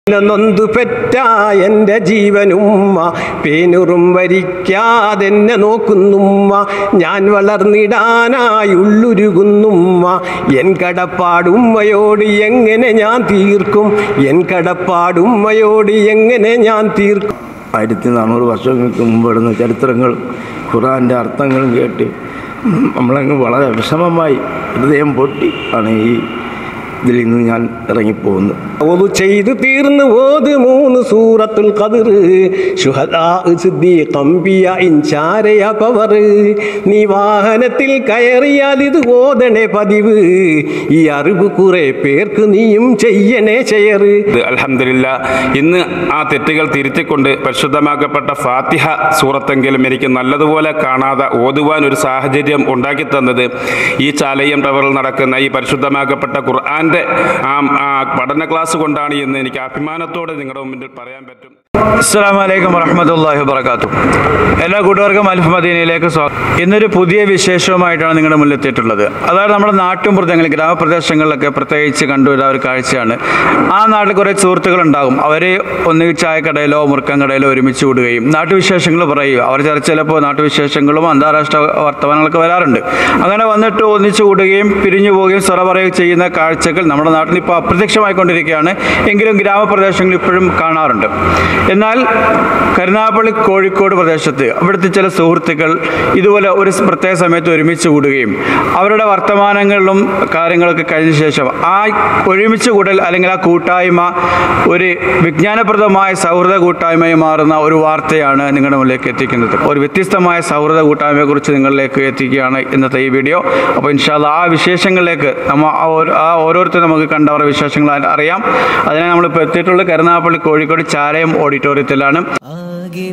നൊന്തു പെറ്റ എൻ്റെ ജീവനുമ്മ പേനുറും വരിക്കാതെന്നെ നോക്കുന്നുമ്മ ഞാൻ വളർന്നിടാനായി ഉള്ളുരുകുന്നുമ്മ എൻ കടപ്പാടുമ്മയോട് എങ്ങനെ ഞാൻ തീർക്കും എൻ കടപ്പാടുമ്മയോട് എങ്ങനെ ഞാൻ തീർക്കും ആയിരത്തി നാനൂറ് വർഷങ്ങൾക്ക് മുമ്പ് ഇടുന്ന ചരിത്രങ്ങളും ഖുറാൻ്റെ അർത്ഥങ്ങളും കേട്ട് നമ്മളങ്ങ് വളരെ വിഷമമായി ഹൃദയം പൊട്ടി ആണ് ഈ ഇതിൽ നിന്ന് ഞാൻ ഇറങ്ങിപ്പോകുന്നത് ഓതു ചെയ്തു തീർന്നു ഓത് മൂന്ന് സൂറത്തുൽ ഖദർ ശുഹദാ സിദ്ദീഖംബിയ ഇൻചാരയ പവർ നീ വാഹനത്തിൽ കയറിയാൽ ഇത് ഓതണേ പതിവ് ഈ അറിവ് കുറെ പേർക്ക് നീയും ചെയ്യണേ ഷെയർ ഇത് അൽഹംദുലില്ല ഇന്ന് ആ തെറ്റുകൾ തിരുത്തിക്കൊണ്ട് പരിശുദ്ധമാക്കപ്പെട്ട ഫാത്തിഹ സൂറത്തെങ്കിലും എനിക്ക് നല്ലതുപോലെ കാണാതെ ഓതുവാൻ ഒരു സാഹചര്യം ഉണ്ടാക്കി തന്നത് ഈ ചാലയം ടവറിൽ നടക്കുന്ന ഈ പരിശുദ്ധമാക്കപ്പെട്ട ഖുർആന്റെ ആ ആ പഠന ക്ലാസ് കൊണ്ടാണ് എന്ന് എനിക്ക് അഭിമാനത്തോടെ നിങ്ങളുടെ മുമ്പിൽ പറയാൻ പറ്റും അസ്സാം വലൈക്കും വറഹമത്തല്ലാഹി വബർക്കാത്തു എല്ലാ കൂട്ടുകാർക്കും അൽഫ് മദീനയിലേക്ക് സ്വാഗതം ഇന്നൊരു പുതിയ വിശേഷവുമായിട്ടാണ് നിങ്ങളുടെ മുന്നിലെത്തിയിട്ടുള്ളത് അതായത് നമ്മുടെ നാട്ടുംപുറങ്ങളിൽ ഗ്രാമപ്രദേശങ്ങളിലൊക്കെ പ്രത്യേകിച്ച് കണ്ടുവരുന്ന ഒരു കാഴ്ചയാണ് ആ നാട്ടിൽ കുറേ സുഹൃത്തുക്കളുണ്ടാകും അവർ ഒന്നുകിൽ ചായക്കടയിലോ മുറുക്കം കടയിലോ ഒരുമിച്ച് കൂടുകയും നാട്ടുവിശേഷങ്ങൾ പറയുക അവർ ചർച്ച ചിലപ്പോൾ നാട്ടുവിശേഷങ്ങളും അന്താരാഷ്ട്ര വർത്തമാനങ്ങളൊക്കെ വരാറുണ്ട് അങ്ങനെ വന്നിട്ട് ഒന്നിച്ചു കൂടുകയും പിരിഞ്ഞു പോവുകയും സ്വറ പറയുകയും ചെയ്യുന്ന കാഴ്ചകൾ നമ്മുടെ നാട്ടിൽ ഇപ്പോൾ അപ്രത്യക്ഷമായിക്കൊണ്ടിരിക്കുകയാണ് എങ്കിലും ഗ്രാമപ്രദേശങ്ങളിൽ ഇപ്പോഴും കാണാറുണ്ട് എന്നാൽ കരുനാഗപ്പള്ളി കോഴിക്കോട് പ്രദേശത്ത് അവിടുത്തെ ചില സുഹൃത്തുക്കൾ ഇതുപോലെ ഒരു പ്രത്യേക സമയത്ത് ഒരുമിച്ച് കൂടുകയും അവരുടെ വർത്തമാനങ്ങളിലും കാര്യങ്ങളൊക്കെ കഴിഞ്ഞ ശേഷം ആ ഒരുമിച്ച് കൂടൽ അല്ലെങ്കിൽ ആ കൂട്ടായ്മ ഒരു വിജ്ഞാനപ്രദമായ സൗഹൃദ കൂട്ടായ്മയായി മാറുന്ന ഒരു വാർത്തയാണ് നിങ്ങളുടെ മുന്നിലേക്ക് എത്തിക്കുന്നത് ഒരു വ്യത്യസ്തമായ സൗഹൃദ കൂട്ടായ്മയെക്കുറിച്ച് നിങ്ങളിലേക്ക് എത്തിക്കുകയാണ് ഇന്നത്തെ ഈ വീഡിയോ അപ്പോൾ ഇൻഷാല്ല ആ വിശേഷങ്ങളിലേക്ക് നമ്മൾ ആ ഓരോ- ആ ഓരോരുത്തരും നമുക്ക് കണ്ടവരുടെ വിശേഷങ്ങൾ അറിയാം അതിനെ നമ്മളിപ്പോൾ എത്തിയിട്ടുള്ളത് കരുനാഗപ്പള്ളി കോഴിക്കോട് ചാലയം ഓഡിറ്റോറിയത്തിലാണ് ആകെ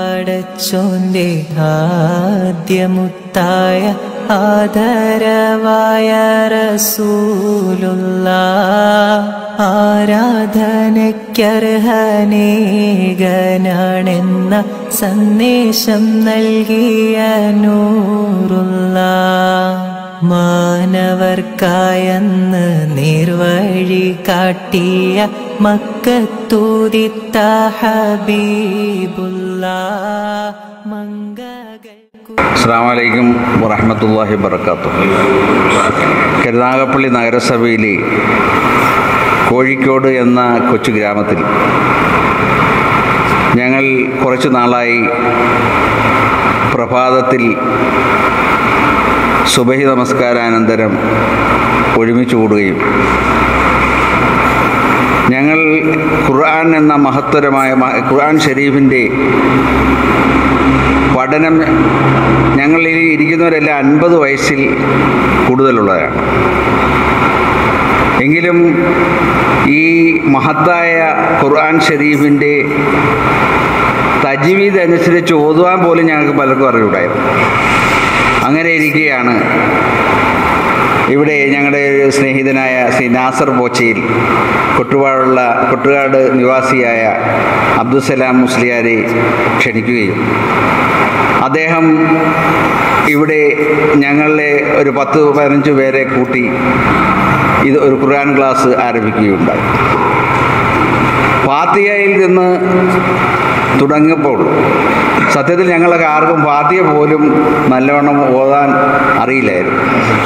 പടച്ചോന്റെ ആദ്യമുത്തായ ആദരവായ റസൂലുള്ള ആരാധനയ്ക്കർഹനേകനാണെന്ന സന്ദേശം നൽകിയ നൂറുള്ള മാനവർക്കായെന്ന് നേർവഴി കാട്ടിയ മക്കത്തൂതിത്ത ഹബീബുള്ള മംഗകൾ അസ്സാം വലൈക്കും വറഹമത്തല്ലാഹി വർക്കാത്തു കരുനാഗപ്പള്ളി നഗരസഭയിലെ കോഴിക്കോട് എന്ന കൊച്ചു ഗ്രാമത്തിൽ ഞങ്ങൾ കുറച്ച് നാളായി പ്രഭാതത്തിൽ സുബഹി നമസ്കാരാനന്തരം ഒരുമിച്ച് കൂടുകയും ഞങ്ങൾ ഖുർആൻ എന്ന മഹത്തരമായ മ- ഖുർആൻ ഷരീഫിൻ്റെ പഠനം ഞങ്ങൾ ഈ ഇരിക്കുന്നവരെല്ലാം അൻപത് വയസ്സിൽ കൂടുതലുള്ളവരാണ് എങ്കിലും ഈ മഹത്തായ ഖുർആൻ ഷരീഫിൻ്റെ തജ്വീദ് അനുസരിച്ച് ഓതുവാൻ പോലും ഞങ്ങൾക്ക് പലർക്കും അറിവുണ്ടായിരുന്നു അങ്ങനെ ഇരിക്കുകയാണ് ഇവിടെ ഞങ്ങളുടെ ഒരു സ്നേഹിതനായ ശ്രീ നാസർ ബോച്ചയിൽ കൊട്ടുപാടുള്ള കൊട്ടുകാട് നിവാസിയായ അബ്ദുസലാം മുസ്ലിയാരെ ക്ഷണിക്കുകയും അദ്ദേഹം ഇവിടെ ഞങ്ങളെ ഒരു പത്ത് പതിനഞ്ച് പേരെ കൂട്ടി ഇത് ഒരു ഖുർആൻ ക്ലാസ് ആരംഭിക്കുകയുണ്ടായി ഫാത്തിയയിൽ നിന്ന് തുടങ്ങിയപ്പോൾ സത്യത്തിൽ ഞങ്ങളൊക്കെ ആർക്കും ഫാത്തിയ പോലും നല്ലവണ്ണം ഓതാൻ അറിയില്ലായിരുന്നു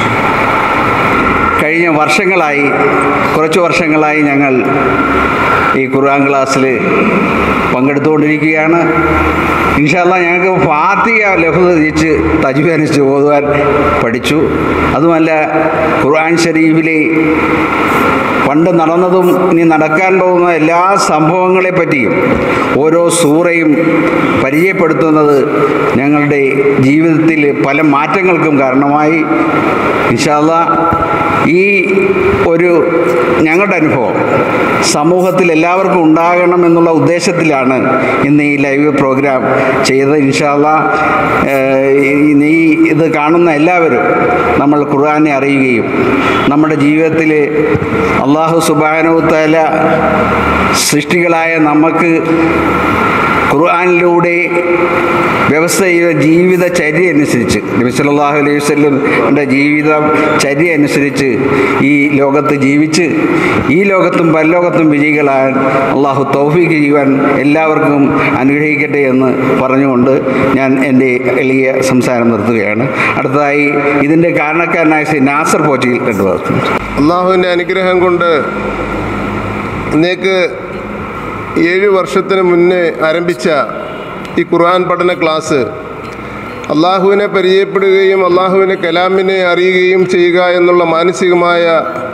കഴിഞ്ഞ വർഷങ്ങളായി കുറച്ച് വർഷങ്ങളായി ഞങ്ങൾ ഈ ഖുർആൻ ക്ലാസ്സിൽ പങ്കെടുത്തുകൊണ്ടിരിക്കുകയാണ് ഇൻഷാല്ല ഞങ്ങൾക്ക് ഫാത്തിയ ലഭ്യത തിരിച്ച് തജ്വി അനുസരിച്ച് ഓതുവാൻ പഠിച്ചു അതുമല്ല ഖുർആൻ ഷരീഫിലെ പണ്ട് നടന്നതും ഇനി നടക്കാൻ പോകുന്ന എല്ലാ സംഭവങ്ങളെ പറ്റിയും ഓരോ സൂറയും പരിചയപ്പെടുത്തുന്നത് ഞങ്ങളുടെ ജീവിതത്തിൽ പല മാറ്റങ്ങൾക്കും കാരണമായി ഇൻഷാല്ല ഈ ഒരു ഞങ്ങളുടെ അനുഭവം സമൂഹത്തിൽ എല്ലാവർക്കും ഉണ്ടാകണം എന്നുള്ള ഉദ്ദേശത്തിലാണ് ഇന്ന് ഈ ലൈവ് പ്രോഗ്രാം ചെയ്തത് ഇൻഷാല്ല ഈ ഇത് കാണുന്ന എല്ലാവരും നമ്മൾ ഖുർആനെ അറിയുകയും നമ്മുടെ ജീവിതത്തിൽ അള്ളാഹു സുബാനുത്തല സൃഷ്ടികളായ നമുക്ക് ഖുർആാനിലൂടെ വ്യവസ്ഥ ചെയ്ത ജീവിതചര്യ അനുസരിച്ച് നബി സല്ലല്ലാഹു അലൈഹി വസല്ലമയുടെ ജീവിത ചര്യ അനുസരിച്ച് ഈ ലോകത്ത് ജീവിച്ച് ഈ ലോകത്തും പരലോകത്തും വിജയികളാൻ അള്ളാഹു തൗഫീഖ് ചെയ്യുവാൻ എല്ലാവർക്കും അനുഗ്രഹിക്കട്ടെ എന്ന് പറഞ്ഞുകൊണ്ട് ഞാൻ എൻ്റെ എളിയ സംസാരം നിർത്തുകയാണ് അടുത്തതായി ഇതിൻ്റെ കാരണക്കാരനായ ശ്രീ നാസർ പോറ്റിയിൽ കണ്ടുപോകുന്നു അള്ളാഹുവിൻ്റെ അനുഗ്രഹം കൊണ്ട് ഇന്നേക്ക് ഏഴ് വർഷത്തിന് മുന്നേ ആരംഭിച്ച ഈ ഖുർആൻ പഠന ക്ലാസ് അള്ളാഹുവിനെ പരിചയപ്പെടുകയും അള്ളാഹുവിനെ കലാമിനെ അറിയുകയും ചെയ്യുക എന്നുള്ള മാനസികമായ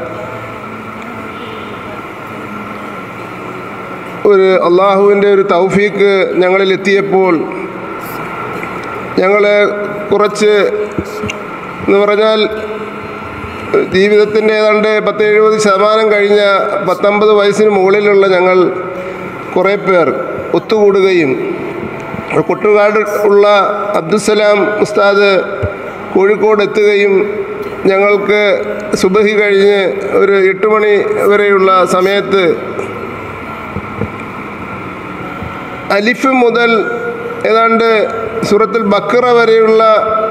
ഒരു അള്ളാഹുവിൻ്റെ ഒരു തൗഫീക്ക് ഞങ്ങളിൽ എത്തിയപ്പോൾ ഞങ്ങൾ കുറച്ച് എന്ന് പറഞ്ഞാൽ ജീവിതത്തിൻ്റെ ഏതാണ്ട് പത്ത് എഴുപത് ശതമാനം കഴിഞ്ഞ പത്തൊമ്പത് വയസ്സിന് മുകളിലുള്ള ഞങ്ങൾ കുറേ പേർ ഒത്തുകൂടുകയും കൊട്ടുകാട് ഉള്ള അബ്ദുസലാം ഉസ്താദ് കോഴിക്കോട് എത്തുകയും ഞങ്ങൾക്ക് സുബഹി കഴിഞ്ഞ് ഒരു എട്ട് മണി വരെയുള്ള സമയത്ത് അലിഫ് മുതൽ ഏതാണ്ട് സൂറത്തുൽ ബക്കറ വരെയുള്ള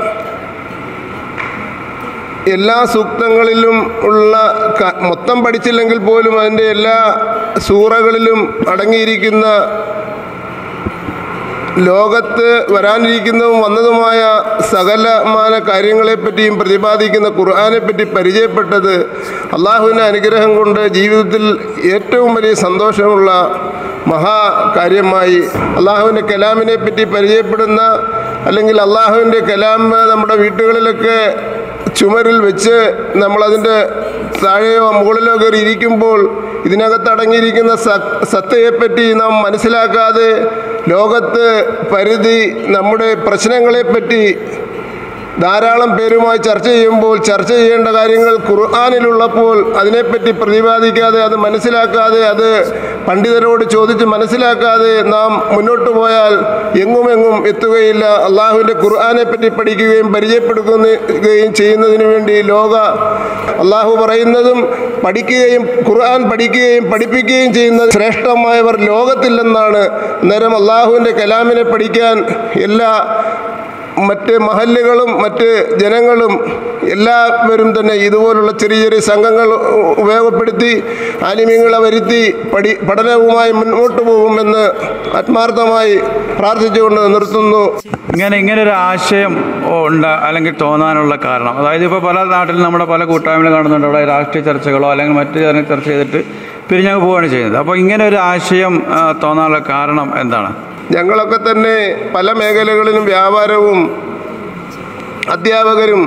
എല്ലാ സൂക്തങ്ങളിലും ഉള്ള ക- മൊത്തം പഠിച്ചില്ലെങ്കിൽ പോലും അതിൻ്റെ എല്ലാ സൂറകളിലും അടങ്ങിയിരിക്കുന്ന ലോകത്ത് വരാനിരിക്കുന്നതും വന്നതുമായ സകലമാന കാര്യങ്ങളെപ്പറ്റിയും പ്രതിപാദിക്കുന്ന ഖുർആാനെപ്പറ്റി പരിചയപ്പെട്ടത് അള്ളാഹുവിൻ്റെ അനുഗ്രഹം കൊണ്ട് ജീവിതത്തിൽ ഏറ്റവും വലിയ സന്തോഷമുള്ള മഹാകാര്യമായി അള്ളാഹുവിൻ്റെ കലാമിനെ പറ്റി പരിചയപ്പെടുന്ന അല്ലെങ്കിൽ അള്ളാഹുവിൻ്റെ കലാം നമ്മുടെ വീട്ടുകളിലൊക്കെ ചുമരിൽ വെച്ച് നമ്മളതിൻ്റെ താഴെയോ മുകളിലോ കയറി ഇരിക്കുമ്പോൾ ഇതിനകത്ത് അടങ്ങിയിരിക്കുന്ന സ സത്തയെപ്പറ്റി നാം മനസ്സിലാക്കാതെ ലോകത്ത് പരിധി നമ്മുടെ പ്രശ്നങ്ങളെപ്പറ്റി ധാരാളം പേരുമായി ചർച്ച ചെയ്യുമ്പോൾ ചർച്ച ചെയ്യേണ്ട കാര്യങ്ങൾ ഖുർആാനിലുള്ളപ്പോൾ അതിനെപ്പറ്റി പ്രതിപാദിക്കാതെ അത് മനസ്സിലാക്കാതെ അത് പണ്ഡിതരോട് ചോദിച്ച് മനസ്സിലാക്കാതെ നാം മുന്നോട്ട് പോയാൽ എങ്ങുമെങ്ങും എത്തുകയില്ല അള്ളാഹുവിൻ്റെ ഖുർആാനെ പറ്റി പഠിക്കുകയും പരിചയപ്പെടുത്തുകയും ചെയ്യുന്നതിന് വേണ്ടി ലോക അള്ളാഹു പറയുന്നതും പഠിക്കുകയും ഖുർആൻ പഠിക്കുകയും പഠിപ്പിക്കുകയും ചെയ്യുന്ന ശ്രേഷ്ഠമായവർ ലോകത്തില്ലെന്നാണ് അന്നേരം അള്ളാഹുവിൻ്റെ കലാമിനെ പഠിക്കാൻ എല്ലാ മറ്റ് മഹല്ലുകളും മറ്റ് ജനങ്ങളും എല്ലാവരും തന്നെ ഇതുപോലുള്ള ചെറിയ ചെറിയ സംഘങ്ങൾ ഉ- ഉപയോഗപ്പെടുത്തി ആലിമ്യങ്ങളെ വരുത്തി പഠി പഠനവുമായി മുന്നോട്ട് പോകുമെന്ന് ആത്മാർത്ഥമായി പ്രാർത്ഥിച്ചുകൊണ്ട് നിർത്തുന്നു ഇങ്ങനെ ഇങ്ങനെ ഒരു ആശയം ഉണ്ട് അല്ലെങ്കിൽ തോന്നാനുള്ള കാരണം അതായത് ഇപ്പോൾ പല നാട്ടിലും നമ്മുടെ പല കൂട്ടായ്മകളും കാണുന്നുണ്ട് അവിടെ രാഷ്ട്രീയ ചർച്ചകളോ അല്ലെങ്കിൽ മറ്റു കാര്യങ്ങൾ ചർച്ച ചെയ്തിട്ട് പിരിഞ്ഞങ്ങ് പോവുകയാണ് ചെയ്യുന്നത് അപ്പോൾ ഇങ്ങനെ ഒരു ആശയം ആ, തോന്നാനുള്ള കാരണം എന്താണ് ഞങ്ങളൊക്കെ തന്നെ പല മേഖലകളിലും വ്യാപാരവും അധ്യാപകരും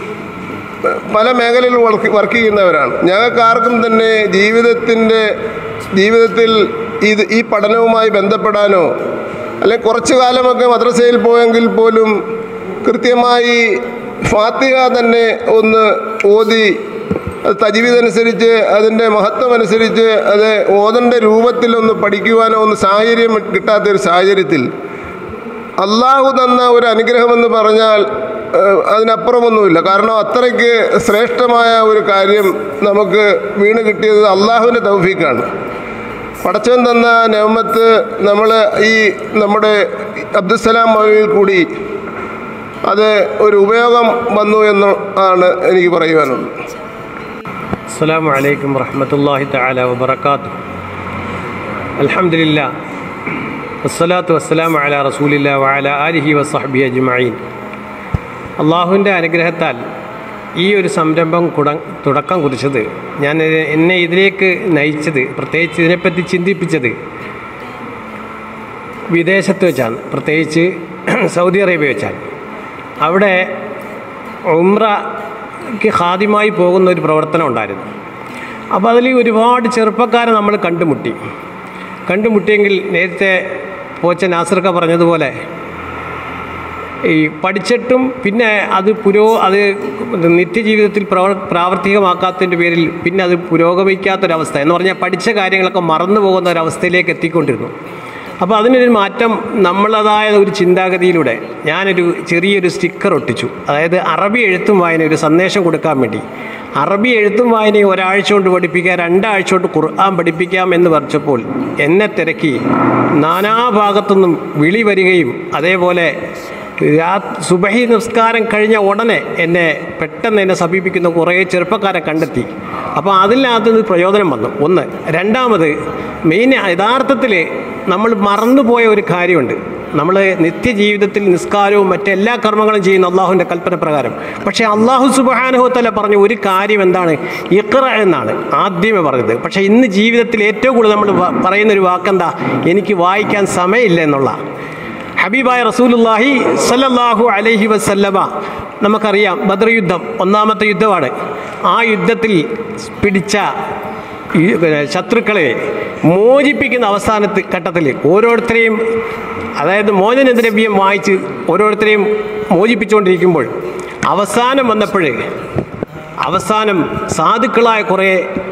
പല മേഖലയിൽ വർക്ക് വർക്ക് ചെയ്യുന്നവരാണ് ഞങ്ങൾക്ക് ആർക്കും തന്നെ ജീവിതത്തിൻ്റെ ജീവിതത്തിൽ ഇത് ഈ പഠനവുമായി ബന്ധപ്പെടാനോ അല്ലെങ്കിൽ കുറച്ചു കാലമൊക്കെ മദ്രസയിൽ പോയെങ്കിൽ പോലും കൃത്യമായി ഫാത്തിഹ തന്നെ ഒന്ന് ഓതി അത് തജീവിതനുസരിച്ച് അതിൻ്റെ മഹത്വം അനുസരിച്ച് അത് ഓതൻ്റെ രൂപത്തിലൊന്ന് പഠിക്കുവാനോ ഒന്ന് സാഹചര്യം കിട്ടാത്തൊരു സാഹചര്യത്തിൽ അള്ളാഹു തന്ന ഒരു അനുഗ്രഹമെന്ന് പറഞ്ഞാൽ ഏഹ്, അതിനപ്പുറമൊന്നുമില്ല കാരണം അത്രയ്ക്ക് ശ്രേഷ്ഠമായ ഒരു കാര്യം നമുക്ക് വീണ് കിട്ടിയത് അള്ളാഹുവിൻ്റെ തൗഫീക്കാണ് പടച്ചവൻ തന്ന നെഹ്മത്ത് നമ്മൾ ഈ നമ്മുടെ അബ്ദുസലാം മൊഴിയിൽ കൂടി അത് ഒരു ഉപയോഗം വന്നു എന്ന് ആണ് എനിക്ക് പറയുവാനുള്ളത് السلام عليكم ورحمة الله تعالى وبركاته الحمد لله والصلاة والسلام على رسول الله وعلى آله وصحبه أجمعين അള്ളാഹുവിൻ്റെ അനുഗ്രഹത്താൽ ഈ ഒരു സംരംഭം കുട തുടക്കം കുറിച്ചത് ഞാൻ ഇത് എന്നെ ഇതിലേക്ക് നയിച്ചത് പ്രത്യേകിച്ച് ഇതിനെപ്പറ്റി ചിന്തിപ്പിച്ചത് വിദേശത്ത് വെച്ചാണ് പ്രത്യേകിച്ച് സൗദി അറേബ്യ വെച്ചാണ് അവിടെ ഉംറയ്ക്ക് ഹാദ്യമായി പോകുന്ന ഒരു പ്രവർത്തനം ഉണ്ടായിരുന്നു അപ്പോൾ അതിൽ ഒരുപാട് ചെറുപ്പക്കാരെ നമ്മൾ കണ്ടുമുട്ടി കണ്ടുമുട്ടിയെങ്കിൽ നേരത്തെ പോച്ച നാസർക്ക പറഞ്ഞതുപോലെ ഈ പഠിച്ചിട്ടും പിന്നെ അത് പുരോ അത് നിത്യജീവിതത്തിൽ പ്രവ പ്രാവർത്തികമാക്കാത്തതിൻ്റെ പേരിൽ പിന്നെ അത് പുരോഗമിക്കാത്തൊരവസ്ഥ എന്ന് പറഞ്ഞാൽ പഠിച്ച കാര്യങ്ങളൊക്കെ മറന്നു പോകുന്ന ഒരവസ്ഥയിലേക്ക് എത്തിക്കൊണ്ടിരുന്നു അപ്പോൾ അതിനൊരു മാറ്റം നമ്മളതായ ഒരു ചിന്താഗതിയിലൂടെ ഞാനൊരു ചെറിയൊരു സ്റ്റിക്കർ ഒട്ടിച്ചു അതായത് അറബി എഴുത്തും വായന ഒരു സന്ദേശം കൊടുക്കാൻ വേണ്ടി അറബി എഴുത്തും വായനയും ഒരാഴ്ച കൊണ്ട് പഠിപ്പിക്കാം രണ്ടാഴ്ച കൊണ്ട് ഖുർആൻ പഠിപ്പിക്കാം എന്ന് പറഞ്ഞപ്പോൾ എന്നെ തിരക്കി നാനാഭാഗത്തുനിന്നും വിളി വരികയും അതേപോലെ രാ സുബഹി നിസ്കാരം കഴിഞ്ഞ ഉടനെ എന്നെ പെട്ടെന്ന് എന്നെ സമീപിക്കുന്ന കുറേ ചെറുപ്പക്കാരെ കണ്ടെത്തി അപ്പോൾ അതിനകത്ത് നിന്ന് പ്രയോജനം വന്നു ഒന്ന് രണ്ടാമത് മെയിൻ യഥാർത്ഥത്തിൽ നമ്മൾ മറന്നുപോയ ഒരു കാര്യമുണ്ട് നമ്മൾ നിത്യജീവിതത്തിൽ നിസ്കാരവും മറ്റെല്ലാ കർമ്മങ്ങളും ചെയ്യുന്ന അള്ളാഹുവിൻ്റെ കൽപ്പന പ്രകാരം പക്ഷേ അള്ളാഹു സുബാനുഹത്തല പറഞ്ഞ ഒരു കാര്യം എന്താണ് ഇഖ്റ എന്നാണ് ആദ്യമേ പറഞ്ഞത് പക്ഷേ ഇന്ന് ജീവിതത്തിൽ ഏറ്റവും കൂടുതൽ നമ്മൾ പ- പറയുന്ന ഒരു വാക്കെന്താ എനിക്ക് വായിക്കാൻ സമയമില്ല എന്നുള്ള ഹബീബായ റസൂലുല്ലാഹി സല്ലല്ലാഹു അലൈഹി വസല്ലമ നമുക്കറിയാം ബദർ യുദ്ധം ഒന്നാമത്തെ യുദ്ധമാണ് ആ യുദ്ധത്തിൽ പിടിച്ച ഈ പിന്നെ ശത്രുക്കളെ മോചിപ്പിക്കുന്ന അവസാനത്ത് ഘട്ടത്തിൽ ഓരോരുത്തരെയും അതായത് മോചനദ്രവ്യം വായിച്ച് ഓരോരുത്തരെയും മോചിപ്പിച്ചുകൊണ്ടിരിക്കുമ്പോൾ അവസാനം വന്നപ്പോൾ അവസാനം സാധുക്കളായ കുറേ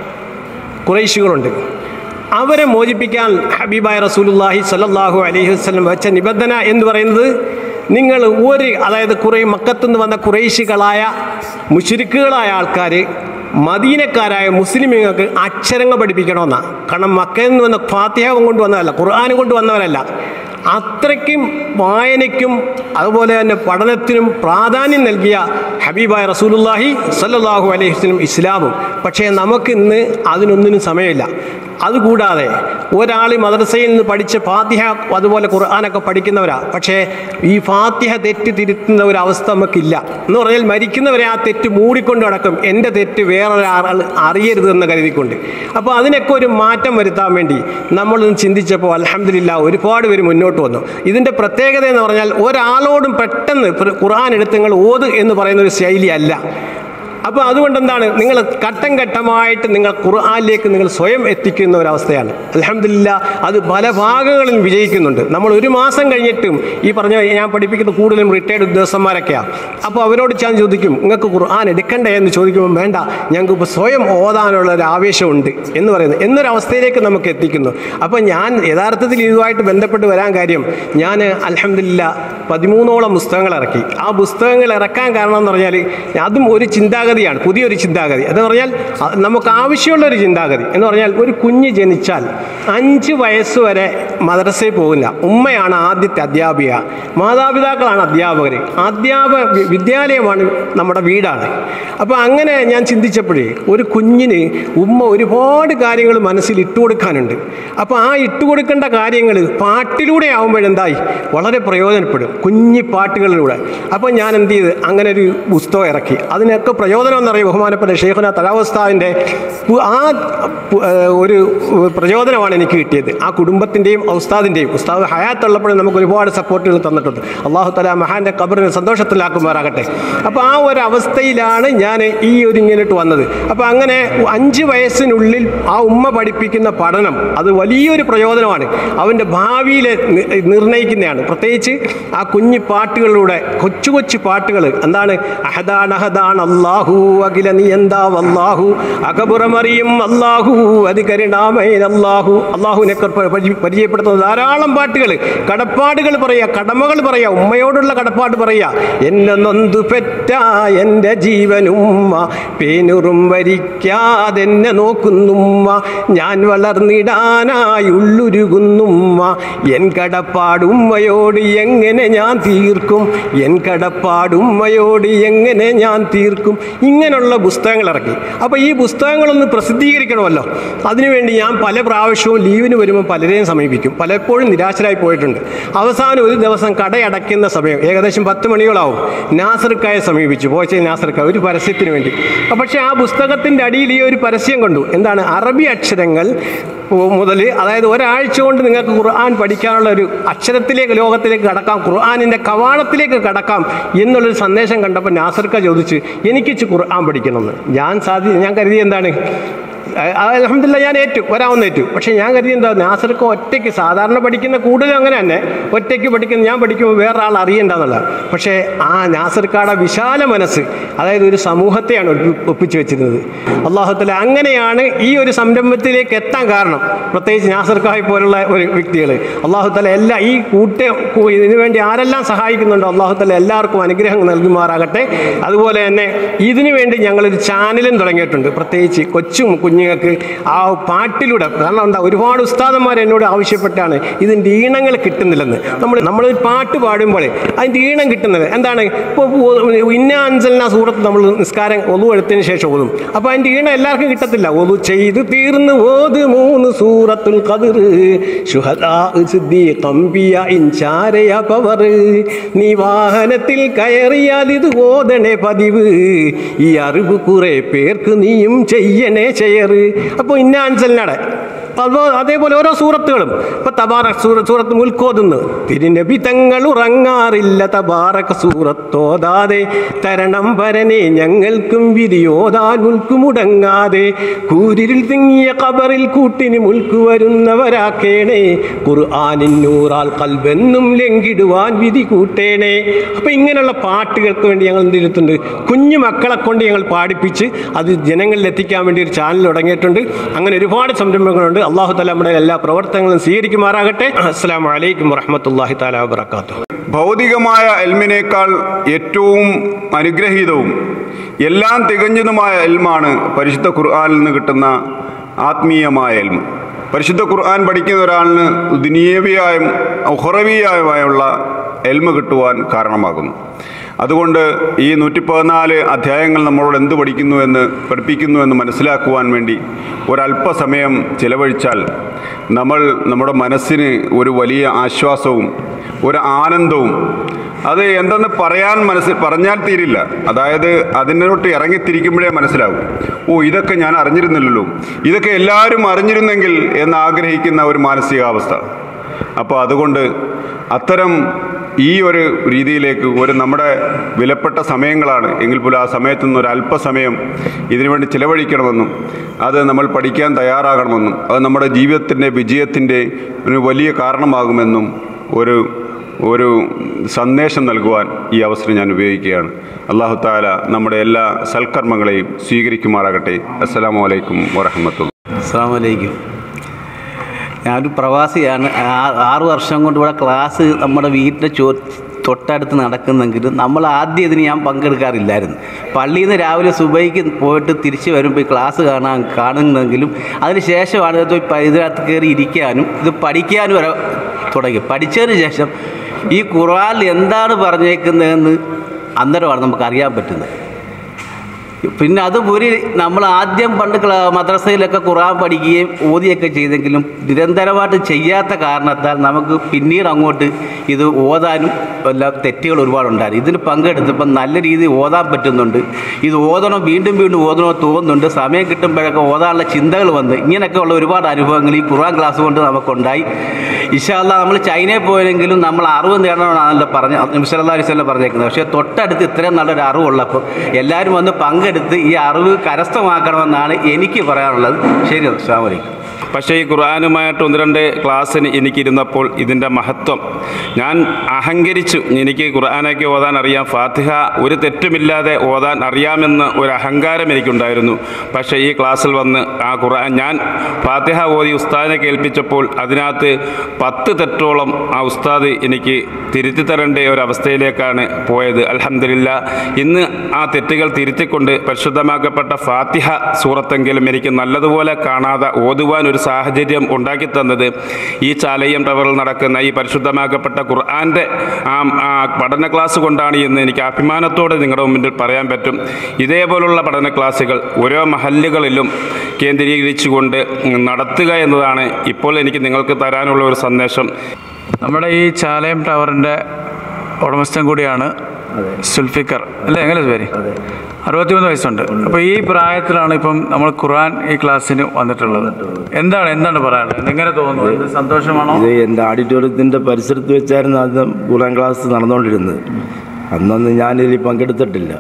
കുറേശികളുണ്ട് അവരെ മോചിപ്പിക്കാൻ ഹബീബായ റസൂലുല്ലാഹി സ്വല്ലല്ലാഹു അലൈഹി വസല്ലം വെച്ച നിബന്ധന എന്ന് പറയുന്നത് നിങ്ങൾ ഒരു അതായത് കുറേ മക്കത്തുനിന്ന് വന്ന കുറേശികളായ മുഷിരിക്കുകളായ ആൾക്കാർ മദീനക്കാരായ മുസ്ലിമുകൾക്ക് അക്ഷരങ്ങൾ പഠിപ്പിക്കണമെന്നാണ് കാരണം മക്കയിൽ നിന്ന് വന്ന ഫാത്തിഹാവും കൊണ്ട് വന്നതല്ല ഖുർആാനും കൊണ്ട് വന്നവരല്ല അത്രയ്ക്കും വായനയ്ക്കും അതുപോലെ തന്നെ പഠനത്തിനും പ്രാധാന്യം നൽകിയ ഹബീബായ റസൂലുല്ലാഹി സല്ലല്ലാഹു അലൈഹി വസല്ലം ഇസ്ലാമും പക്ഷേ നമുക്കിന്ന് അതിനൊന്നിനും സമയമില്ല അതുകൂടാതെ ഒരാൾ മദ്രസയിൽ നിന്ന് പഠിച്ച ഫാത്തിഹ അതുപോലെ ഖുർആാനൊക്കെ പഠിക്കുന്നവരാ പക്ഷേ ഈ ഫാത്തിഹ തെറ്റ് തിരുത്തുന്ന ഒരു അവസ്ഥ നമുക്കില്ല എന്ന് പറഞ്ഞാൽ മരിക്കുന്നവരെ ആ തെറ്റ് മൂടിക്കൊണ്ട് നടക്കും എൻ്റെ തെറ്റ് വേറൊരാൾ അറിയരുത് എന്ന് കരുതിക്കൊണ്ട് അപ്പോൾ അതിനൊക്കെ ഒരു മാറ്റം വരുത്താൻ വേണ്ടി നമ്മളൊന്ന് ചിന്തിച്ചപ്പോൾ അലഹമില്ല ഒരുപാട് പേര് മുന്നോട്ട് വന്നു ഇതിൻ്റെ പ്രത്യേകത എന്ന് പറഞ്ഞാൽ ഒരാളോടും പെട്ടെന്ന് പ്ര- ഖുർആൻ എടുത്ത് നിങ്ങൾ ഓത് എന്ന് പറയുന്ന ഒരു ശൈലി അല്ല അപ്പോൾ അതുകൊണ്ട് എന്താണ് നിങ്ങൾ ഘട്ടം ഘട്ടമായിട്ട് നിങ്ങൾ ഖുർആനിലേക്ക് നിങ്ങൾ സ്വയം എത്തിക്കുന്ന ഒരവസ്ഥയാണ് അലഹമില്ല അത് പല ഭാഗങ്ങളിലും വിജയിക്കുന്നുണ്ട് നമ്മൾ ഒരു മാസം കഴിഞ്ഞിട്ടും ഈ പറഞ്ഞ ഞാൻ പഠിപ്പിക്കുന്ന കൂടുതലും റിട്ടയർഡ് ഉദ്യോഗസ്ഥന്മാരൊക്കെയാണ് അപ്പോൾ അവരോട് ഞാൻ ചോദിക്കും നിങ്ങൾക്ക് ഖുർആൻ എടുക്കണ്ടേ എന്ന് ചോദിക്കുമ്പോൾ വേണ്ട ഞങ്ങൾക്ക് ഇപ്പോൾ സ്വയം ഓതാനുള്ള ഒരു ആവേശമുണ്ട് എന്ന് പറയുന്നത് എന്നൊരവസ്ഥയിലേക്ക് നമുക്ക് എത്തിക്കുന്നു അപ്പോൾ ഞാൻ യഥാർത്ഥത്തിൽ ഇതുമായിട്ട് ബന്ധപ്പെട്ട് വരാൻ കാര്യം ഞാൻ അലഹമില്ല പതിമൂന്നോളം പുസ്തകങ്ങൾ ഇറക്കി ആ പുസ്തകങ്ങൾ ഇറക്കാൻ കാരണം എന്ന് പറഞ്ഞാൽ അതും ഒരു ചിന്താഗതിയാണ് പുതിയൊരു ചിന്താഗതി എന്ന് പറഞ്ഞാൽ അ- നമുക്ക് ആവശ്യമുള്ള ഒരു ചിന്താഗതി എന്ന് പറഞ്ഞാൽ ഒരു കുഞ്ഞ് ജനിച്ചാൽ അഞ്ച് വയസ്സ് വരെ മദ്രസയിൽ പോകില്ല ഉമ്മയാണ് ആദ്യത്തെ അധ്യാപിക മാതാപിതാക്കളാണ് അധ്യാപകർ അധ്യാപക വി- വിദ്യാലയമാണ് നമ്മുടെ വീടാണ് അപ്പോൾ അങ്ങനെ ഞാൻ ചിന്തിച്ചപ്പോഴേ ഒരു കുഞ്ഞിന് ഉമ്മ ഒരുപാട് കാര്യങ്ങൾ മനസ്സിൽ ഇട്ടുകൊടുക്കാനുണ്ട് അപ്പോൾ ആ ഇട്ടുകൊടുക്കേണ്ട കാര്യങ്ങൾ പാട്ടിലൂടെ ആകുമ്പോഴെന്തായി വളരെ പ്രയോജനപ്പെടും കുഞ്ഞി പാട്ടുകളിലൂടെ അപ്പോൾ ഞാൻ എന്ത് ചെയ്ത് അങ്ങനെ ഒരു പുസ്തകം ഇറക്കി അതിനൊക്കെ പ്രയോജനം എന്നറിയ ബഹുമാനപ്പെട്ട ഷെയ്ഖുന തലാവസ്ഥാവിൻ്റെ ആ പു- ഏഹ് ഒരു പ്രചോദനമാണ് എനിക്ക് കിട്ടിയത് ആ കുടുംബത്തിൻ്റെയും ഉസ്താദിൻ്റെയും ഉസ്താദ് ഹയാത്തുള്ളപ്പോഴും നമുക്ക് ഒരുപാട് സപ്പോർട്ടുകൾ തന്നിട്ടുണ്ട് അള്ളാഹു തല മഹാൻ്റെ കബറിനെ സന്തോഷത്തിലാക്കുമാറാകട്ടെ അപ്പോൾ ആ ഒരു അവസ്ഥയിലാണ് ഞാൻ ഈ ഒരു ഇങ്ങോട്ട് വന്നത് അപ്പോൾ അങ്ങനെ അഞ്ച് വയസ്സിനുള്ളിൽ ആ ഉമ്മ പഠിപ്പിക്കുന്ന പഠനം അത് വലിയൊരു പ്രയോജനമാണ് അവൻ്റെ ഭാവിയിലെ നി- നിർണ്ണയിക്കുന്നതാണ് പ്രത്യേകിച്ച് ആ കുഞ്ഞു പാട്ടുകളിലൂടെ കൊച്ചു കൊച്ചു പാട്ടുകൾ എന്താണ് അഹദാൻ അഹദാൻ അള്ളാഹു അഖില നിയന്താവ് അള്ളാഹു അകബുറമറിയും അള്ളാഹു അധികരിണാമൈൻ അള്ളാഹു അള്ളാഹുവിനെ പരിചയപ്പെടുത്തുന്ന ധാരാളം പാട്ടുകൾ കടപ്പാടുകൾ പറയുക കടമകൾ പറയുക ഉമ്മയോടുള്ള കടപ്പാട് പറയുക എന്നെ നൊന്തു പെറ്റ എൻ്റെ ജീവനുമ്മ പേനുറും വരിക്കാതെന്നെ നോക്കുന്നുമ്മ ഞാൻ വളർന്നിടാനായി ഉള്ളുരുകുന്നുമ്മ എൻ കടപ്പാടുമ്മയോട് എങ്ങനെ ഞാൻ തീർക്കും എൻ കടപ്പാടുമ്മയോട് എങ്ങനെ ഞാൻ തീർക്കും ഇങ്ങനെയുള്ള പുസ്തകങ്ങൾ ഇറക്കി അപ്പോൾ ഈ പുസ്തകങ്ങളൊന്ന് പ്രസിദ്ധീകരിക്കണമല്ലോ അതിനുവേണ്ടി ഞാൻ പല പ്രാവശ്യവും ലീവിന് വരുമ്പോൾ പലരെയും സമീപിക്കും പലപ്പോഴും നിരാശരായി പോയിട്ടുണ്ട് അവസാനം ഒരു ദിവസം കടയടയ്ക്കുന്ന സമയം ഏകദേശം പത്ത് മണിയോളാവും നാസർക്കായെ സമീപിച്ചു പോച്ച നാസർക്ക ഒരു പരസ്യത്തിന് വേണ്ടി പക്ഷേ ആ പുസ്തകത്തിൻ്റെ അടിയിൽ ഈ ഒരു പരസ്യം കണ്ടു എന്താണ് അറബി അക്ഷരങ്ങൾ മുതൽ അതായത് ഒരാഴ്ച കൊണ്ട് നിങ്ങൾക്ക് ഖുർആൻ പഠിക്കാനുള്ള ഒരു അക്ഷരത്തിലേക്ക് ലോകത്തിലേക്ക് കടക്കാം ഖുർആാനിൻ്റെ കവാടത്തിലേക്ക് കടക്കാം എന്നുള്ളൊരു സന്ദേശം കണ്ടപ്പോൾ നാസർക്ക ചോദിച്ചു എനിക്കിച്ച് ഖുർആൻ പഠിക്കണമെന്ന് ഞാൻ സാധി ഞാൻ കരുതി എന്താണ് അലഹമില്ല ഞാൻ ഏറ്റു വരാവുന്ന ഏറ്റു പക്ഷേ ഞാൻ കരുതി എന്താ നാസർക്ക് ഒറ്റയ്ക്ക് സാധാരണ പഠിക്കുന്ന കൂടുതലും അങ്ങനെ തന്നെ ഒറ്റയ്ക്ക് പഠിക്കുന്ന ഞാൻ പഠിക്കുമ്പോൾ വേറെ ആൾ അറിയണ്ടെന്നുള്ള പക്ഷേ ആ നാസർക്കാടെ വിശാല മനസ്സ് അതായത് ഒരു സമൂഹത്തെയാണ് ഒപ്പി- ഒപ്പിച്ചു വെച്ചിരുന്നത് അള്ളാഹുത്തല അങ്ങനെയാണ് ഈ ഒരു സംരംഭത്തിലേക്ക് എത്താൻ കാരണം പ്രത്യേകിച്ച് നാസർക്കായി പോലുള്ള ഒരു വ്യക്തികൾ അള്ളാഹുത്തല എല്ലാ ഈ കൂട്ട കൂ- ഇതിനു വേണ്ടി ആരെല്ലാം സഹായിക്കുന്നുണ്ടോ അള്ളാഹുത്തല എല്ലാവർക്കും അനുഗ്രഹം നൽകുമാറാകട്ടെ അതുപോലെ തന്നെ ഇതിനു വേണ്ടി ഞങ്ങളൊരു ചാനലും തുടങ്ങിയിട്ടുണ്ട് പ്രത്യേകിച്ച് കൊച്ചു കുഞ്ഞുങ്ങൾക്ക് ആ പാട്ടിലൂടെ കാരണം എന്താ ഒരുപാട് ഉസ്താദന്മാർ എന്നോട് ആവശ്യപ്പെട്ടാണ് ഇതിൻ്റെ ഈണങ്ങൾ കിട്ടുന്നില്ലെന്ന് നമ്മൾ നമ്മൾ പാട്ട് പാടുമ്പോൾ അതിൻ്റെ ഈണം കിട്ടുന്നത് എന്താണ് ഇപ്പോൾ ഇന്ന അഞ്ചലിന സൂറത്ത് നമ്മൾ നിസ്കാരം ഒതു എടുത്തതിന് ശേഷം ഓതും അപ്പോൾ അതിൻ്റെ ഈണം എല്ലാവർക്കും കിട്ടത്തില്ല ഒതു ചെയ്ത് തീർന്ന് ഓത് മൂന്ന് സൂറത്തുൽ കതിർ ശുഹദാ സിദ്ധി കമ്പിയ ഇൻചാരയ പവർ നീ വാഹനത്തിൽ കയറിയാൽ ഇത് ഓതണേ പതിവ് ഈ അറിവ് കുറെ പേർക്ക് നീയും ചെയ്യണേ ചെയ്യറ് അപ്പോൾ ഇന്ന അഞ്ചലിനാടെ അപ്പോൾ അതേപോലെ ഓരോ സൂറത്തുകളും ഇപ്പൊ തബാറക് സൂറ സൂറത്ത് മുൽക്കോതുന്നു തിരുനബി തങ്ങൾ ഉറങ്ങാറില്ല തബാറക് സൂറത്തോതാതെ തരണം പരനെ ഞങ്ങൾക്കും വിധിയോതാൻ മുൽക്കു മുടങ്ങാതെ കൂരിരിൽ തിങ്ങിയ കബറിൽ കൂട്ടിന് മുൽക്കു വരുന്നവരാക്കേണേ ഖുർആാനിൻ നൂറാൽ കൽബെന്നും ലംഘിടുവാൻ വിധി കൂട്ടേണേ അപ്പൊ ഇങ്ങനെയുള്ള പാട്ടുകൾക്ക് വേണ്ടി ഞങ്ങൾ എന്ത് ചെയ്തിട്ടുണ്ട് കുഞ്ഞു മക്കളെ കൊണ്ട് ഞങ്ങൾ പാടിപ്പിച്ച് അത് ജനങ്ങളിൽ എത്തിക്കാൻ വേണ്ടി ഒരു ചാനൽ തുടങ്ങിയിട്ടുണ്ട് അങ്ങനെ ഒരുപാട് സംരംഭങ്ങളുണ്ട് അള്ളാഹു തല നമ്മുടെ എല്ലാ പ്രവർത്തനങ്ങളും സ്വീകരിക്കുമാറാകട്ടെ അസ്സാം വലൈക്കും വറഹമത്തല്ലാഹി താല വാത്തു ഭൗതികമായ എൽമിനേക്കാൾ ഏറ്റവും അനുഗ്രഹീതവും എല്ലാം തികഞ്ഞതുമായ എൽമാണ് പരിശുദ്ധ ഖുർആനിൽ നിന്ന് കിട്ടുന്ന ആത്മീയമായ എൽമ് പരിശുദ്ധ ഖുർആൻ പഠിക്കുന്ന ഒരാളിന് ദുനിയവിയായും ഉഹറവിയായുമായുള്ള എൽമ് കിട്ടുവാൻ കാരണമാകുന്നു അതുകൊണ്ട് ഈ നൂറ്റി പതിനാല് അധ്യായങ്ങൾ നമ്മളോട് എന്ത് പഠിക്കുന്നു എന്ന് പഠിപ്പിക്കുന്നു എന്ന് മനസ്സിലാക്കുവാൻ വേണ്ടി ഒരല്പസമയം ചിലവഴിച്ചാൽ നമ്മൾ നമ്മുടെ മനസ്സിന് ഒരു വലിയ ആശ്വാസവും ഒരു ആനന്ദവും അത് എന്തെന്ന് പറയാൻ മനസ്സിൽ പറഞ്ഞാൽ തീരില്ല അതായത് അതിനോട്ട് ഇറങ്ങിത്തിരിക്കുമ്പോഴേ മനസ്സിലാവും ഓ ഇതൊക്കെ ഞാൻ അറിഞ്ഞിരുന്നില്ലല്ലോ ഇതൊക്കെ എല്ലാവരും അറിഞ്ഞിരുന്നെങ്കിൽ എന്ന് ആഗ്രഹിക്കുന്ന ഒരു മാനസികാവസ്ഥ അപ്പോൾ അതുകൊണ്ട് അത്തരം ഈ ഒരു രീതിയിലേക്ക് ഒരു നമ്മുടെ വിലപ്പെട്ട സമയങ്ങളാണ് എങ്കിൽ പോലും ആ സമയത്തു നിന്ന് ഒരു അല്പസമയം ഇതിനുവേണ്ടി ചിലവഴിക്കണമെന്നും അത് നമ്മൾ പഠിക്കാൻ തയ്യാറാകണമെന്നും അത് നമ്മുടെ ജീവിതത്തിൻ്റെ വിജയത്തിൻ്റെ ഒരു വലിയ കാരണമാകുമെന്നും ഒരു ഒരു സന്ദേശം നൽകുവാൻ ഈ അവസരം ഞാൻ ഉപയോഗിക്കുകയാണ് അള്ളാഹു താല നമ്മുടെ എല്ലാ സൽക്കർമ്മങ്ങളെയും സ്വീകരിക്കുമാറാകട്ടെ അസ്സലാമു അലൈക്കും വറഹമത്തുള്ള അസ്സാമലൈക്കും ഞാനൊരു പ്രവാസിയാണ് ആ- ആറ് വർഷം കൊണ്ട് ഇവിടെ ക്ലാസ് നമ്മുടെ വീട്ടിൻ്റെ ചോ തൊട്ടടുത്ത് നടക്കുന്നെങ്കിലും നമ്മൾ ആദ്യം ഇതിന് ഞാൻ പങ്കെടുക്കാറില്ലായിരുന്നു പള്ളിയിൽ നിന്ന് രാവിലെ സുബൈക്ക് പോയിട്ട് തിരിച്ച് വരുമ്പോൾ ഈ ക്ലാസ് കാണാൻ കാണുന്നെങ്കിലും അതിന് ശേഷമാണ് ഇത് പ- ഇതിനകത്ത് കയറി ഇരിക്കാനും ഇത് പഠിക്കാനും വരെ തുടങ്ങി പഠിച്ചതിന് ശേഷം ഈ ഖുർആനിൽ എന്താണ് പറഞ്ഞേക്കുന്നതെന്ന് അന്നേരമാണ് നമുക്ക് അറിയാൻ പറ്റുന്നത് പിന്നെ അതുപരി നമ്മൾ ആദ്യം പണ്ട് ക്ലാ- മദ്രസയിലൊക്കെ ഖുറാൻ പഠിക്കുകയും ഓതിയൊക്കെ ചെയ്തെങ്കിലും നിരന്തരമായിട്ട് ചെയ്യാത്ത കാരണത്താൽ നമുക്ക് പിന്നീട് അങ്ങോട്ട് ഇത് ഓതാനും എല്ലാം തെറ്റുകൾ ഒരുപാടുണ്ടായിരുന്നു ഇതിന് പങ്കെടുത്തപ്പോൾ നല്ല രീതിയിൽ ഓതാൻ പറ്റുന്നുണ്ട് ഇത് ഓതണം വീണ്ടും വീണ്ടും ഓതണോ തോന്നുന്നുണ്ട് സമയം കിട്ടുമ്പോഴൊക്കെ ഓതാനുള്ള ചിന്തകൾ വന്ന് ഇങ്ങനെയൊക്കെ ഉള്ള ഒരുപാട് അനുഭവങ്ങൾ ഈ ഖുറാൻ ക്ലാസ് കൊണ്ട് നമുക്കുണ്ടായി ഇഷാല്ല നമ്മൾ ചൈനയിൽ പോയെങ്കിലും നമ്മൾ അറിവ് നേടണമെന്നാണല്ലോ പറഞ്ഞ നിമിഷല്ലാ അലിസ്വല്ല പറഞ്ഞേക്കുന്നത് പക്ഷേ തൊട്ടടുത്ത് ഇത്രയും നല്ലൊരു അറിവുള്ളപ്പോൾ എല്ലാവരും വന്ന് പങ്കെടുത്ത് ഈ അറിവ് കരസ്ഥമാക്കണമെന്നാണ് എനിക്ക് പറയാനുള്ളത് ശരി അസ്സാം വലൈക്കും പക്ഷേ ഈ ഖുർആാനുമായിട്ട് ഒന്ന് രണ്ട് ക്ലാസ്സിന് എനിക്കിരുന്നപ്പോൾ ഇതിൻ്റെ മഹത്വം ഞാൻ അഹങ്കരിച്ചു എനിക്ക് ഖുർആാനൊക്കെ ഓതാൻ അറിയാം ഫാത്തിഹ ഒരു തെറ്റുമില്ലാതെ ഓതാൻ അറിയാമെന്ന് ഒരു അഹങ്കാരം എനിക്കുണ്ടായിരുന്നു പക്ഷേ ഈ ക്ലാസ്സിൽ വന്ന് ആ ഖുർആൻ ഞാൻ ഫാത്തിഹ ഓതി ഉസ്താദിനെ കേൾപ്പിച്ചപ്പോൾ അതിനകത്ത് പത്ത് തെറ്റോളം ആ ഉസ്താദ് എനിക്ക് തിരുത്തി തരേണ്ട ഒരവസ്ഥയിലേക്കാണ് പോയത് അലഹമില്ല ഇന്ന് ആ തെറ്റുകൾ തിരുത്തിക്കൊണ്ട് പരിശുദ്ധമാക്കപ്പെട്ട ഫാത്തിഹ സൂറത്തെങ്കിലും എനിക്ക് നല്ലതുപോലെ കാണാതെ ഓതുവാൻ ഒരു സാഹചര്യം ഉണ്ടാക്കി തന്നത് ഈ ചാലയം ടവറിൽ നടക്കുന്ന ഈ പരിശുദ്ധമാക്കപ്പെട്ട ഖുർആൻ്റെ ആ ആ പഠന ക്ലാസ് കൊണ്ടാണ് എന്ന് എനിക്ക് അഭിമാനത്തോടെ നിങ്ങളുടെ മുമ്പിൽ പറയാൻ പറ്റും ഇതേപോലുള്ള പഠന ക്ലാസ്സുകൾ ഓരോ മഹല്ലുകളിലും കേന്ദ്രീകരിച്ചുകൊണ്ട് നടത്തുക എന്നതാണ് ഇപ്പോൾ എനിക്ക് നിങ്ങൾക്ക് തരാനുള്ള ഒരു സന്ദേശം നമ്മുടെ ഈ ചാലയം ടവറിൻ്റെ ഉടമസ്ഥൻ കൂടിയാണ് സുൽഫിക്കർ അല്ലേ എങ്ങനെ പേര് അറുപത്തിമൂന്ന് വയസ്സുണ്ട് അപ്പോൾ ഈ പ്രായത്തിലാണ് ഇപ്പം നമ്മൾ ഖുർആൻ ഈ ക്ലാസ്സിന് വന്നിട്ടുള്ളത് എന്താണ് എന്താണ് പറയാനുള്ളത് എങ്ങനെ തോന്നുന്നു ഇത് സന്തോഷമാണോ ഇത് എൻ്റെ ഓഡിറ്റോറിയത്തിൻ്റെ പരിസരത്ത് വെച്ചായിരുന്നു ആദ്യം ഖുറാൻ ക്ലാസ് നടന്നുകൊണ്ടിരുന്നത് അന്നൊന്നും ഞാനിതിൽ പങ്കെടുത്തിട്ടില്ല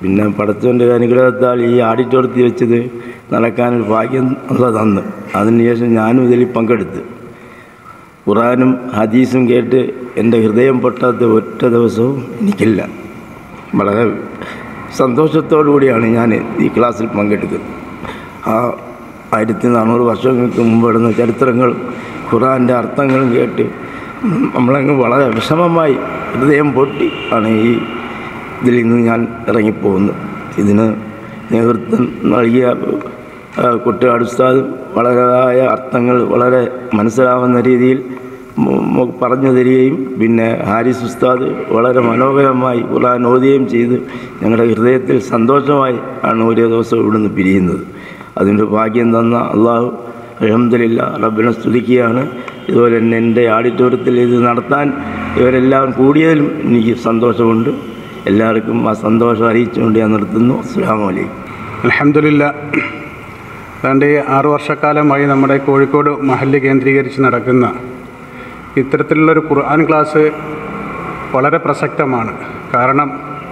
പിന്നെ പടച്ചവൻ്റെ അനുഗ്രഹത്താൽ ഈ ആഡിറ്റോറിയത്തിൽ വെച്ചത് നടക്കാനൊരു ഭാഗ്യം ഉള്ള തന്ന് അതിനുശേഷം ഞാനും ഇതിൽ പങ്കെടുത്ത് ഖുറാനും ഹദീസും കേട്ട് എൻ്റെ ഹൃദയം പൊട്ടാത്ത ഒറ്റ ദിവസവും എനിക്കില്ല വളരെ സന്തോഷത്തോടു കൂടിയാണ് ഞാൻ ഈ ക്ലാസ്സിൽ പങ്കെടുക്കുന്നത് ആ ആയിരത്തി നാനൂറ് വർഷങ്ങൾക്ക് മുമ്പ് ഇടുന്ന ചരിത്രങ്ങളും ഖുറാൻ്റെ അർത്ഥങ്ങളും കേട്ട് നമ്മളങ്ങ് വളരെ വിഷമമായി ഹൃദയം പൊട്ടി ആണ് ഈ ഇതിൽ നിന്ന് ഞാൻ ഇറങ്ങിപ്പോകുന്നത് ഇതിന് നേതൃത്വം നൽകിയ ആ, കുട്ടിയാട് ഉസ്താദ് വളരെതായ അർത്ഥങ്ങൾ വളരെ മനസ്സിലാവുന്ന രീതിയിൽ മു- മു- പറഞ്ഞു തരികയും പിന്നെ ഹാരിസ് ഉസ്താദ് വളരെ മനോഹരമായി ഖുർആൻ ഓതുകയും ചെയ്ത് ഞങ്ങളുടെ ഹൃദയത്തിൽ സന്തോഷമായി ആണ് ഓരോ ദിവസവും ഇവിടുന്ന് പിരിയുന്നത് അതിൻ്റെ ഭാഗ്യം തന്ന അള്ളാഹു അലഹമില്ല റബ്ബിനെ സ്തുതിക്കുകയാണ് ഇതുപോലെ തന്നെ എൻ്റെ ആഡിറ്റോറിയത്തിൽ ഇത് നടത്താൻ ഇവരെല്ലാം കൂടിയതിലും എനിക്ക് സന്തോഷമുണ്ട് എല്ലാവർക്കും ആ സന്തോഷം അറിയിച്ചുകൊണ്ട് ഞാൻ നിർത്തുന്നു അസ്സാം വലൈക്കും അലഹമില്ല ഏതാണ്ട് ഈ ആറു വർഷക്കാലമായി നമ്മുടെ കോഴിക്കോട് മഹല്ല് കേന്ദ്രീകരിച്ച് നടക്കുന്ന ഇത്തരത്തിലുള്ളൊരു ഖുർആൻ ക്ലാസ് വളരെ പ്രസക്തമാണ് കാരണം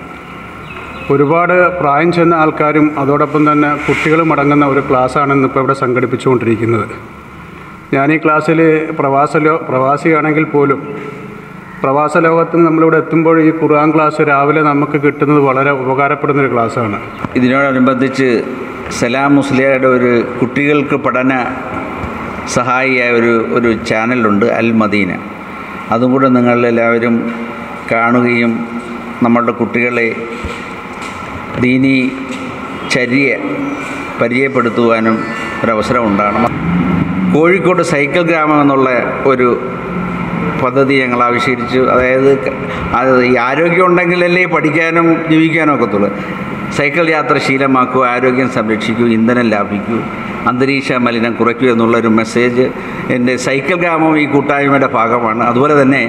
ഒരുപാട് പ്രായം ചെന്ന ആൾക്കാരും അതോടൊപ്പം തന്നെ കുട്ടികളും അടങ്ങുന്ന ഒരു ക്ലാസ്സാണ് ഇന്നിപ്പോൾ ഇവിടെ സംഘടിപ്പിച്ചുകൊണ്ടിരിക്കുന്നത് ഞാൻ ഈ ക്ലാസ്സിൽ പ്രവാസ ലോ പ്രവാസിയാണെങ്കിൽ പോലും പ്രവാസ ലോകത്ത് നിന്ന് നമ്മളിവിടെ എത്തുമ്പോൾ ഈ ഖുർആൻ ക്ലാസ് രാവിലെ നമുക്ക് കിട്ടുന്നത് വളരെ ഉപകാരപ്പെടുന്ന ഒരു ക്ലാസ്സാണ് ഇതിനോടനുബന്ധിച്ച് സലാം മുസ്ലിയാരുടെ ഒരു കുട്ടികൾക്ക് പഠന സഹായിയായ ഒരു ഒരു ചാനലുണ്ട് അൽ മദീന അതും കൂടെ നിങ്ങളെല്ലാവരും കാണുകയും നമ്മളുടെ കുട്ടികളെ ദീനി ചര്യ പരിചയപ്പെടുത്തുവാനും ഒരവസരം ഉണ്ടാകണം കോഴിക്കോട് സൈക്കിൾ ഗ്രാമം എന്നുള്ള ഒരു പദ്ധതി ഞങ്ങൾ ആവിഷ്കരിച്ചു അതായത് ക- അത് ഈ ആരോഗ്യം ഉണ്ടെങ്കിലല്ലേ പഠിക്കാനും ജീവിക്കാനും ഒക്കത്തുള്ളൂ സൈക്കിൾ യാത്ര ശീലമാക്കൂ ആരോഗ്യം സംരക്ഷിക്കൂ ഇന്ധനം ലാഭിക്കൂ അന്തരീക്ഷ മലിനം കുറയ്ക്കൂ എന്നുള്ളൊരു മെസ്സേജ് എൻ്റെ സൈക്കിൾ ഗ്രാമം ഈ കൂട്ടായ്മയുടെ ഭാഗമാണ് അതുപോലെ തന്നെ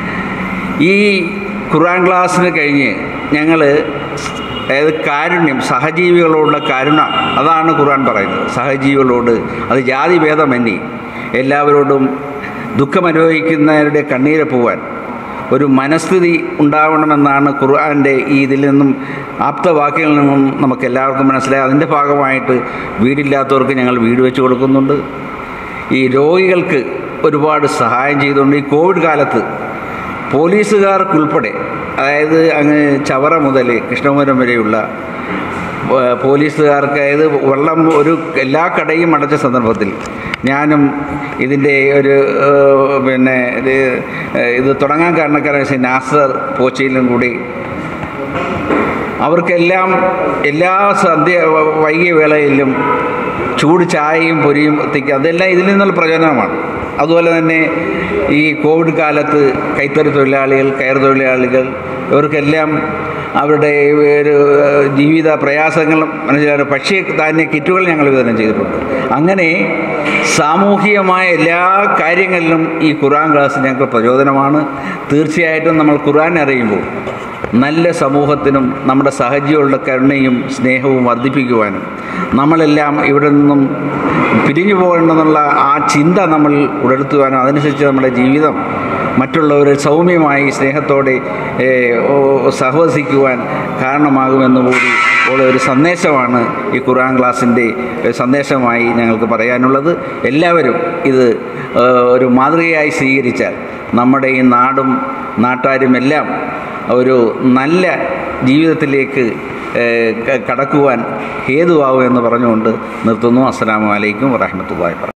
ഈ ഖുർആൻ ക്ലാസ്സിന് കഴിഞ്ഞ് ഞങ്ങൾ അതായത് കാരുണ്യം സഹജീവികളോടുള്ള കരുണ അതാണ് ഖുർആൻ പറയുന്നത് സഹജീവികളോട് അത് ജാതി ഭേദമന്യേ എല്ലാവരോടും ദുഃഖമനുഭവിക്കുന്നവരുടെ കണ്ണീരെ പോവാൻ ഒരു മനസ്ഥിതി ഉണ്ടാവണമെന്നാണ് ഖുർആൻ്റെ ഈ ഇതിൽ നിന്നും ആപ്തവാക്യങ്ങളിൽ നിന്നും നമുക്ക് എല്ലാവർക്കും മനസ്സിലായി അതിൻ്റെ ഭാഗമായിട്ട് വീടില്ലാത്തവർക്ക് ഞങ്ങൾ വീട് വെച്ച് കൊടുക്കുന്നുണ്ട് ഈ രോഗികൾക്ക് ഒരുപാട് സഹായം ചെയ്തുകൊണ്ട് ഈ കോവിഡ് കാലത്ത് പോലീസുകാർക്കുൾപ്പെടെ അതായത് അങ്ങ് ചവറ മുതൽ കൃഷ്ണപുരം വരെയുള്ള ഏഹ്, പോലീസുകാർക്ക് അതായത് വെള്ളം ഒരു എല്ലാ കടയും അടച്ച സന്ദർഭത്തിൽ ഞാനും ഇതിൻ്റെ ഒരു ഏഹ്, പിന്നെ ഇത് ഏഹ്, ഇത് തുടങ്ങാൻ കാരണക്കാരായ ശ്രീ നാസർ പോച്ചയിലും കൂടി അവർക്കെല്ലാം എല്ലാ സന്ധ്യ വൈകിയ വേളയിലും ചൂട് ചായയും പൊരിയും എത്തിക്കുക അതെല്ലാം ഇതിൽ നിന്നുള്ള പ്രയോജനമാണ് അതുപോലെ തന്നെ ഈ കോവിഡ് കാലത്ത് കൈത്തറി തൊഴിലാളികൾ കയർ തൊഴിലാളികൾ ഇവർക്കെല്ലാം അവരുടെ ഒരു ഏഹ്, ജീവിത പ്രയാസങ്ങൾ മനസ്സിലായ ഭക്ഷ്യധാന്യ കിറ്റുകൾ ഞങ്ങൾ വിതരണം ചെയ്തിട്ടുണ്ട് അങ്ങനെ സാമൂഹികമായ എല്ലാ കാര്യങ്ങളിലും ഈ ഖുർആൻ ക്ലാസ് ഞങ്ങൾക്ക് പ്രചോദനമാണ് തീർച്ചയായിട്ടും നമ്മൾ ഖുർആൻ അറിയുമ്പോൾ നല്ല സമൂഹത്തിനും നമ്മുടെ സഹജീവികളുടെ കരുണയും സ്നേഹവും വർദ്ധിപ്പിക്കുവാനും നമ്മളെല്ലാം ഇവിടെ നിന്നും പിരിഞ്ഞു പോകണമെന്നുള്ള ആ ചിന്ത നമ്മൾ ഉണർത്തുവാനും അതനുസരിച്ച് നമ്മുടെ ജീവിതം മറ്റുള്ളവരെ സൗമ്യമായി സ്നേഹത്തോടെ ഏഹ്, ഓ- സഹവസിക്കുവാൻ കാരണമാകുമെന്ന് കൂടി ഉള്ള ഒരു സന്ദേശമാണ് ഈ ഖുർആൻ ക്ലാസ്സിൻ്റെ സന്ദേശമായി ഞങ്ങൾക്ക് പറയാനുള്ളത് എല്ലാവരും ഇത് ഏഹ്, ഒരു മാതൃകയായി സ്വീകരിച്ചാൽ നമ്മുടെ ഈ നാടും നാട്ടാരും എല്ലാം ഒരു നല്ല ജീവിതത്തിലേക്ക് ഏഹ്, ക- കടക്കുവാൻ ഹേതുവാകുമെന്ന് പറഞ്ഞുകൊണ്ട് നിർത്തുന്നു അസ്സലാമു അലൈക്കും വറഹമത്തുള്ളാഹി